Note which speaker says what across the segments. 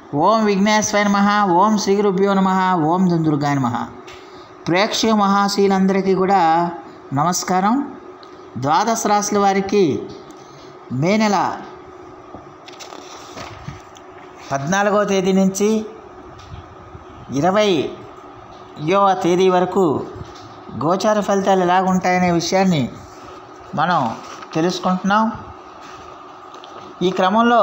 Speaker 1: ఓం విఘ్నేశ్వర నమ ఓం శ్రీ గురుభ్యో నమ ఓం దుందుర్గాయ నమ ప్రేక్షక మహాశీలందరికీ కూడా నమస్కారం ద్వాదశ రాశుల వారికి మే నెల పద్నాలుగవ తేదీ నుంచి ఇరవైయవ తేదీ వరకు గోచార ఫలితాలు ఎలాగుంటాయనే విషయాన్ని మనం తెలుసుకుంటున్నాం ఈ క్రమంలో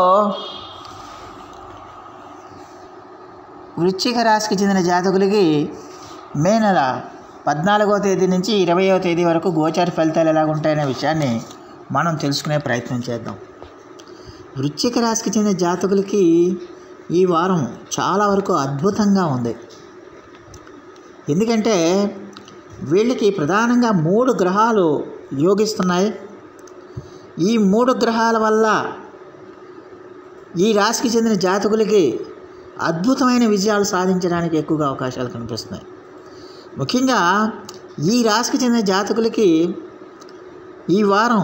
Speaker 1: వృశ్చిక రాశికి చెందిన జాతకులకి మే నెల పద్నాలుగవ తేదీ నుంచి ఇరవయవ తేదీ వరకు గోచార ఫలితాలు ఎలాగుంటాయనే విషయాన్ని మనం తెలుసుకునే ప్రయత్నం చేద్దాం వృశ్చిక రాశికి చెందిన జాతకులకి ఈ వారం చాలా వరకు అద్భుతంగా ఉంది ఎందుకంటే వీళ్ళకి ప్రధానంగా మూడు గ్రహాలు యోగిస్తున్నాయి ఈ మూడు గ్రహాల వల్ల ఈ రాశికి చెందిన జాతకులకి అద్భుతమైన విజయాలు సాధించడానికి ఎక్కువగా అవకాశాలు కనిపిస్తున్నాయి ముఖ్యంగా ఈ రాశికి చెందిన జాతకులకి ఈ వారం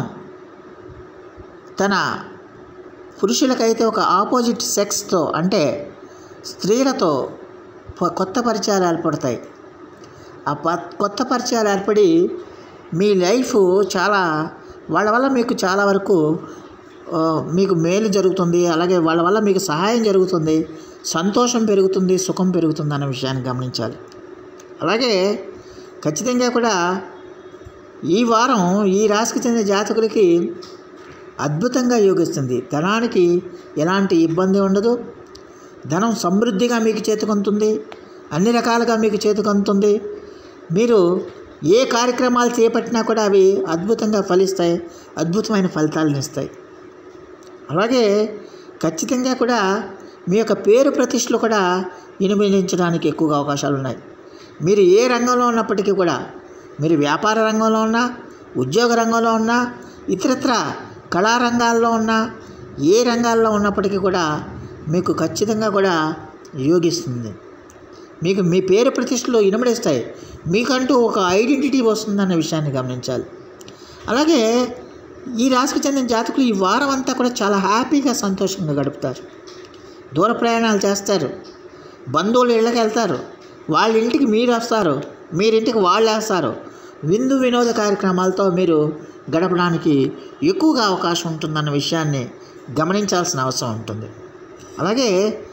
Speaker 1: తన పురుషులకైతే ఒక ఆపోజిట్ సెక్స్తో అంటే స్త్రీలతో ప- కొత్త పరిచయాలు ఏర్పడతాయి ఆ ప కొత్త పరిచయాలు ఏర్పడి మీ లైఫ్ చాలా వాళ్ళ వల్ల మీకు చాలా వరకు ఆ, మీకు మేలు జరుగుతుంది అలాగే వాళ్ళ వల్ల మీకు సహాయం జరుగుతుంది సంతోషం పెరుగుతుంది సుఖం పెరుగుతుంది అన్న విషయాన్ని గమనించాలి అలాగే ఖచ్చితంగా కూడా ఈ వారం ఈ రాశికి చెందిన జాతకులకి అద్భుతంగా యోగిస్తుంది ధనానికి ఎలాంటి ఇబ్బంది ఉండదు ధనం సమృద్ధిగా మీకు చేతికొంతుంది అన్ని రకాలుగా మీకు చేతికొంతుంది మీరు ఏ కార్యక్రమాలు చేపట్టినా కూడా అవి అద్భుతంగా ఫలిస్తాయి అద్భుతమైన ఫలితాలను ఇస్తాయి అలాగే ఖచ్చితంగా కూడా మీ యొక్క పేరు ప్రతిష్టలు కూడా ఇనుమించడానికి ఎక్కువగా అవకాశాలు ఉన్నాయి మీరు ఏ రంగంలో ఉన్నప్పటికీ కూడా మీరు వ్యాపార రంగంలో ఉన్నా ఉద్యోగ రంగంలో ఉన్నా ఇతరత్ర కళారంగాల్లో ఉన్నా ఏ రంగాల్లో ఉన్నప్పటికీ కూడా మీకు ఖచ్చితంగా కూడా యోగిస్తుంది మీకు మీ పేరు ప్రతిష్టలు ఇనుమడిస్తాయి మీకంటూ ఒక ఐడెంటిటీ వస్తుందన్న విషయాన్ని గమనించాలి అలాగే ఈ రాశికి చెందిన జాతకులు ఈ వారం అంతా కూడా చాలా హ్యాపీగా సంతోషంగా గడుపుతారు దూర ప్రయాణాలు చేస్తారు బంధువుల ఇళ్ళకి వెళ్తారు వాళ్ళ ఇంటికి మీరు వస్తారు మీరింటికి వాళ్ళు వేస్తారు విందు వినోద కార్యక్రమాలతో మీరు గడపడానికి ఎక్కువగా అవకాశం ఉంటుందన్న విషయాన్ని గమనించాల్సిన అవసరం ఉంటుంది అలాగే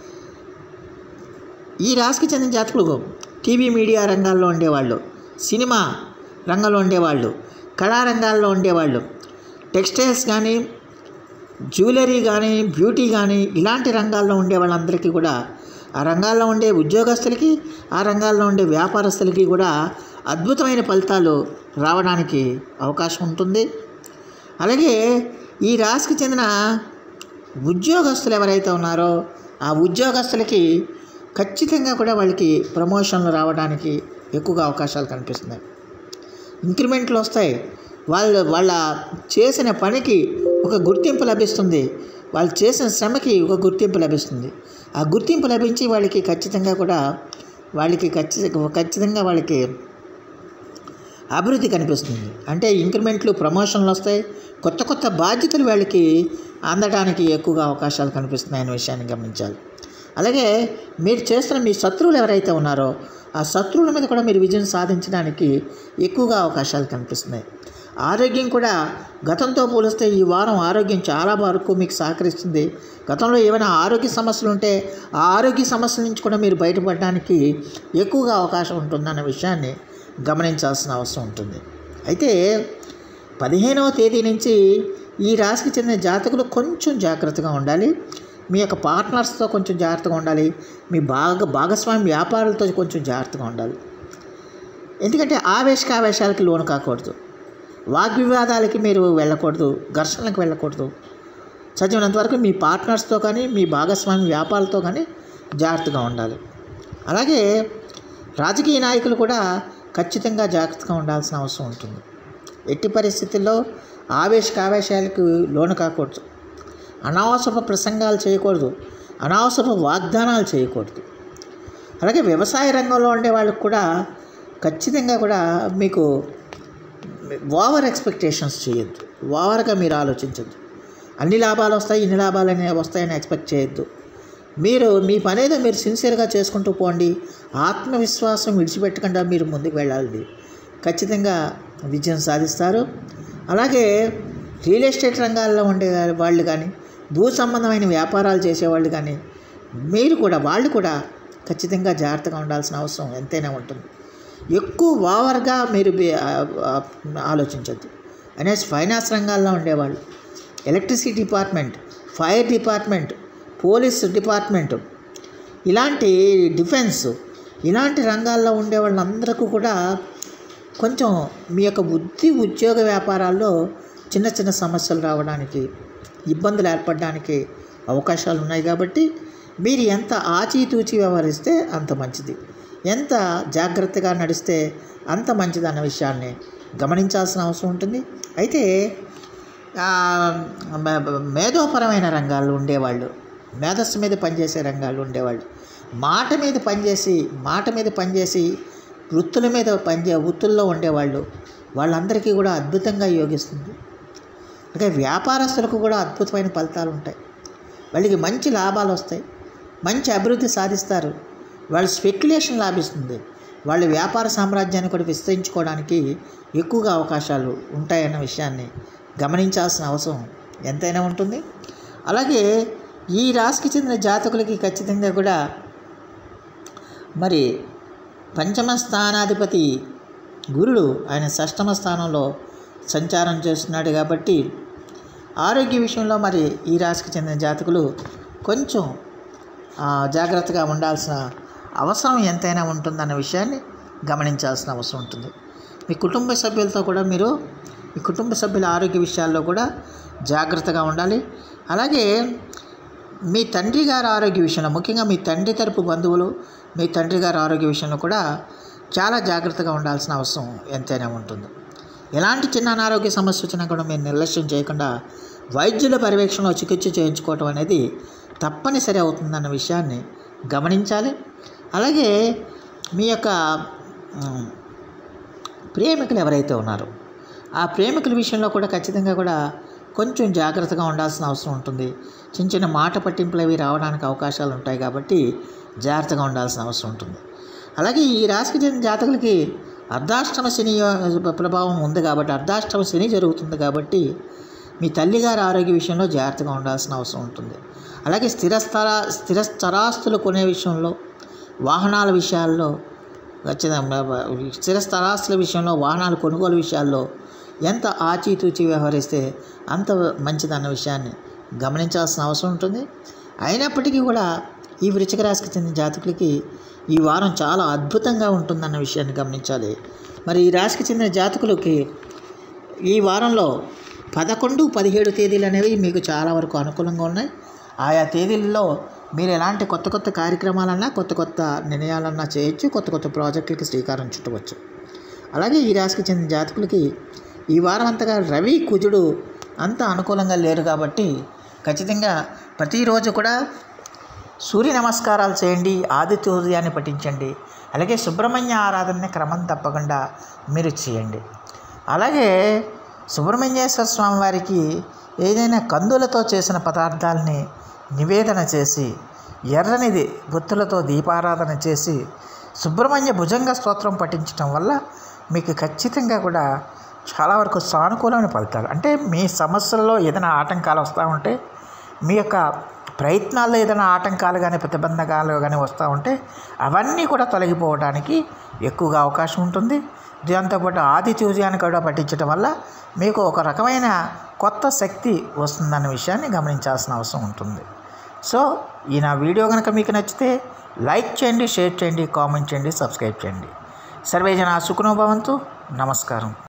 Speaker 1: ఈ రాశికి చెందిన జాతకులు టీవీ మీడియా రంగాల్లో ఉండేవాళ్ళు సినిమా రంగంలో ఉండేవాళ్ళు కళారంగాల్లో ఉండేవాళ్ళు టెక్స్టైల్స్ కానీ జ్యువెలరీ కానీ బ్యూటీ కానీ ఇలాంటి రంగాల్లో ఉండే వాళ్ళందరికీ కూడా ఆ రంగాల్లో ఉండే ఉద్యోగస్తులకి ఆ రంగాల్లో ఉండే వ్యాపారస్తులకి కూడా అద్భుతమైన ఫలితాలు రావడానికి అవకాశం ఉంటుంది అలాగే ఈ రాశికి చెందిన ఉద్యోగస్తులు ఎవరైతే ఉన్నారో ఆ ఉద్యోగస్తులకి ఖచ్చితంగా కూడా వాళ్ళకి ప్రమోషన్లు రావడానికి ఎక్కువగా అవకాశాలు కనిపిస్తున్నాయి ఇంక్రిమెంట్లు వస్తాయి వాళ్ళు వాళ్ళ చేసిన పనికి ఒక గుర్తింపు లభిస్తుంది వాళ్ళు చేసిన శ్రమకి ఒక గుర్తింపు లభిస్తుంది ఆ గుర్తింపు లభించి వాళ్ళకి ఖచ్చితంగా కూడా వాళ్ళకి ఖచ్చితంగా ఖచ్చితంగా వాళ్ళకి అభివృద్ధి కనిపిస్తుంది అంటే ఇంక్రిమెంట్లు ప్రమోషన్లు వస్తాయి కొత్త కొత్త బాధ్యతలు వాళ్ళకి అందడానికి ఎక్కువగా అవకాశాలు కనిపిస్తున్నాయి అనే విషయాన్ని గమనించాలి అలాగే మీరు చేస్తున్న మీ శత్రువులు ఎవరైతే ఉన్నారో ఆ శత్రువుల మీద కూడా మీరు విజయం సాధించడానికి ఎక్కువగా అవకాశాలు కనిపిస్తున్నాయి ఆరోగ్యం కూడా గతంతో పోలిస్తే ఈ వారం ఆరోగ్యం చాలా వరకు మీకు సహకరిస్తుంది గతంలో ఏమైనా ఆరోగ్య సమస్యలు ఉంటే ఆ ఆరోగ్య సమస్యల నుంచి కూడా మీరు బయటపడడానికి ఎక్కువగా అవకాశం ఉంటుందన్న విషయాన్ని గమనించాల్సిన అవసరం ఉంటుంది అయితే పదిహేనవ తేదీ నుంచి ఈ రాశికి చెందిన జాతకులు కొంచెం జాగ్రత్తగా ఉండాలి మీ యొక్క పార్ట్నర్స్తో కొంచెం జాగ్రత్తగా ఉండాలి మీ భాగ భాగస్వామి వ్యాపారాలతో కొంచెం జాగ్రత్తగా ఉండాలి ఎందుకంటే ఆవేశకావేశాలకి లోను కాకూడదు వాగ్వివాదాలకి మీరు వెళ్ళకూడదు ఘర్షణలకు వెళ్ళకూడదు చదివినంత వరకు మీ పార్ట్నర్స్తో కానీ మీ భాగస్వామి వ్యాపారాలతో కానీ జాగ్రత్తగా ఉండాలి అలాగే రాజకీయ నాయకులు కూడా ఖచ్చితంగా జాగ్రత్తగా ఉండాల్సిన అవసరం ఉంటుంది ఎట్టి పరిస్థితుల్లో ఆవేశకావేశాలకు లోను కాకూడదు అనవసరపు ప్రసంగాలు చేయకూడదు అనవసరపు వాగ్దానాలు చేయకూడదు అలాగే వ్యవసాయ రంగంలో ఉండే వాళ్ళకి కూడా ఖచ్చితంగా కూడా మీకు ఓవర్ ఎక్స్పెక్టేషన్స్ చేయొద్దు ఓవర్గా మీరు ఆలోచించద్దు అన్ని లాభాలు వస్తాయి ఇన్ని లాభాలు అనే వస్తాయని ఎక్స్పెక్ట్ చేయొద్దు మీరు మీ పని ఏదో మీరు సిన్సియర్గా చేసుకుంటూ పోండి ఆత్మవిశ్వాసం విడిచిపెట్టకుండా మీరు ముందుకు వెళ్ళాలి ఖచ్చితంగా విజయం సాధిస్తారు అలాగే రియల్ ఎస్టేట్ రంగాల్లో ఉండే వాళ్ళు కానీ భూ సంబంధమైన వ్యాపారాలు చేసేవాళ్ళు కానీ మీరు కూడా వాళ్ళు కూడా ఖచ్చితంగా జాగ్రత్తగా ఉండాల్సిన అవసరం ఎంతైనా ఉంటుంది ఎక్కువ ఓవర్గా మీరు బి- ఆ- ఆ- ఆలోచించద్దు అనేసి ఫైనాన్స్ రంగాల్లో ఉండేవాళ్ళు electricity department fire department police department ఇలాంటి డిఫెన్స్ ఇలాంటి రంగాల్లో ఉండే వాళ్ళందరికీ కూడా కొంచెం మీ యొక్క వృత్తి ఉద్యోగ వ్యాపారాల్లో చిన్న చిన్న సమస్యలు రావడానికి ఇబ్బందులు ఏర్పడడానికి అవకాశాలు ఉన్నాయి కాబట్టి మీరు ఎంత ఆచితూచి వ్యవహరిస్తే అంత మంచిది ఎంత జాగ్రత్తగా నడిస్తే అంత మంచిది అన్న విషయాన్ని గమనించాల్సిన అవసరం ఉంటుంది అయితే ఆ, మే- మేధోపరమైన రంగాల్లో ఉండేవాళ్ళు మేధస్సు మీద పనిచేసే రంగాల్లో ఉండేవాళ్ళు మాట మీద పనిచేసి మాట మీద పనిచేసి వృత్తుల మీద పనిచే వృత్తుల్లో ఉండేవాళ్ళు వాళ్ళందరికీ కూడా అద్భుతంగా యోగిస్తుంది అంటే వ్యాపారస్తులకు కూడా అద్భుతమైన ఫలితాలు ఉంటాయి వాళ్ళకి మంచి లాభాలు వస్తాయి మంచి అభివృద్ధి సాధిస్తారు వాళ్ళ స్పెక్యులేషన్ లాభిస్తుంది వాళ్ళ వ్యాపార సామ్రాజ్యాన్ని కూడా విస్తరించుకోవడానికి ఎక్కువగా అవకాశాలు ఉంటాయన్న విషయాన్ని గమనించాల్సిన అవసరం ఎంతైనా ఉంటుంది అలాగే ఈ రాశికి చెందిన జాతకులకి ఖచ్చితంగా కూడా మరి పంచమ స్థానాధిపతి గురుడు ఆయన షష్టమ స్థానంలో సంచారం చేస్తున్నాడు కాబట్టి ఆరోగ్య విషయంలో మరి ఈ రాశికి చెందిన జాతకులు కొంచెం ఆ, జాగ్రత్తగా ఉండాల్సిన అవసరం ఎంతైనా ఉంటుందన్న విషయాన్ని గమనించాల్సిన అవసరం ఉంటుంది మీ కుటుంబ సభ్యులతో కూడా మీరు మీ కుటుంబ సభ్యుల ఆరోగ్య విషయాల్లో కూడా జాగ్రత్తగా ఉండాలి అలాగే మీ తండ్రి గారి ఆరోగ్య విషయంలో ముఖ్యంగా మీ తండ్రి తరపు బంధువులు మీ తండ్రి గారి ఆరోగ్య విషయంలో కూడా చాలా జాగ్రత్తగా ఉండాల్సిన అవసరం ఎంతైనా ఉంటుంది ఎలాంటి చిన్న అనారోగ్య సమస్య వచ్చినా కూడా మీరు నిర్లక్ష్యం చేయకుండా వైద్యుల పర్యవేక్షణలో చికిత్స చేయించుకోవటం అనేది తప్పనిసరి అవుతుందన్న విషయాన్ని గమనించాలి అలాగే మీ యొక్క ఉమ్, ప్రేమికులు ఎవరైతే ఉన్నారో ఆ ప్రేమికుల విషయంలో కూడా ఖచ్చితంగా కూడా కొంచెం జాగ్రత్తగా ఉండాల్సిన అవసరం ఉంటుంది చిన్న చిన్న మాట పట్టింపులు అవి రావడానికి అవకాశాలు ఉంటాయి కాబట్టి జాగ్రత్తగా ఉండాల్సిన అవసరం ఉంటుంది అలాగే ఈ రాశికి చెందిన జాతకులకి అర్ధాష్టమ శని యో- ప్రభావం ఉంది కాబట్టి అర్ధాష్టమ శని జరుగుతుంది కాబట్టి మీ తల్లిగారి ఆరోగ్య విషయంలో జాగ్రత్తగా ఉండాల్సిన అవసరం ఉంటుంది అలాగే స్థిరస్థల స్థిర స్థిరాస్తులు కొనే విషయంలో వాహనాల విషయాల్లో ఖచ్చితంగా స్థిర స్థిరాస్తుల విషయంలో వాహనాల కొనుగోలు విషయాల్లో ఎంత ఆచితూచి వ్యవహరిస్తే అంత మంచిదన్న విషయాన్ని గమనించాల్సిన అవసరం ఉంటుంది అయినప్పటికీ కూడా ఈ వృచ్చిక రాశికి చెందిన జాతకులకి ఈ వారం చాలా అద్భుతంగా ఉంటుందన్న విషయాన్ని గమనించాలి మరి ఈ రాశికి చెందిన జాతకులకి ఈ వారంలో పదకొండు పదిహేడు తేదీలు అనేవి మీకు చాలా వరకు అనుకూలంగా ఉన్నాయి ఆయా తేదీల్లో మీరు ఎలాంటి కొత్త కొత్త కార్యక్రమాలన్నా కొత్త కొత్త నిర్ణయాలన్నా చేయొచ్చు కొత్త కొత్త ప్రాజెక్టులకి శ్రీకారం చుట్టవచ్చు అలాగే ఈ రాశికి చెందిన జాతకులకి ఈ వారం అంతగా రవి కుజుడు అంత అనుకూలంగా లేరు కాబట్టి ఖచ్చితంగా ప్రతిరోజు కూడా సూర్య నమస్కారాలు చేయండి ఆదిత్యోదయాన్ని పఠించండి అలాగే సుబ్రహ్మణ్య ఆరాధనని క్రమం తప్పకుండా మీరు చేయండి అలాగే సుబ్రహ్మణ్యేశ్వర స్వామి వారికి ఏదైనా కందులతో చేసిన పదార్థాలని నివేదన చేసి ఎర్రనిది బొత్తులతో దీపారాధన చేసి సుబ్రహ్మణ్య భుజంగ స్తోత్రం పఠించడం వల్ల మీకు ఖచ్చితంగా కూడా చాలా వరకు సానుకూలమైన ఫలితాలు అంటే మీ సమస్యల్లో ఏదైనా ఆటంకాలు వస్తూ ఉంటే మీ యొక్క ప్రయత్నాల్లో ఏదైనా ఆటంకాలు కానీ ప్రతిబంధకాలు కానీ వస్తూ ఉంటే అవన్నీ కూడా తొలగిపోవడానికి ఎక్కువగా అవకాశం ఉంటుంది దాంతోపాటు ఆది చూజయాన్ని కూడా పట్టించడం వల్ల మీకు ఒక రకమైన కొత్త శక్తి వస్తుందన్న విషయాన్ని గమనించాల్సిన అవసరం ఉంటుంది సో ఈ నా వీడియో కనుక మీకు నచ్చితే లైక్ చేయండి షేర్ చేయండి కామెంట్ చేయండి సబ్స్క్రైబ్ చేయండి సర్వేజన సుఖనోభవంతు నమస్కారం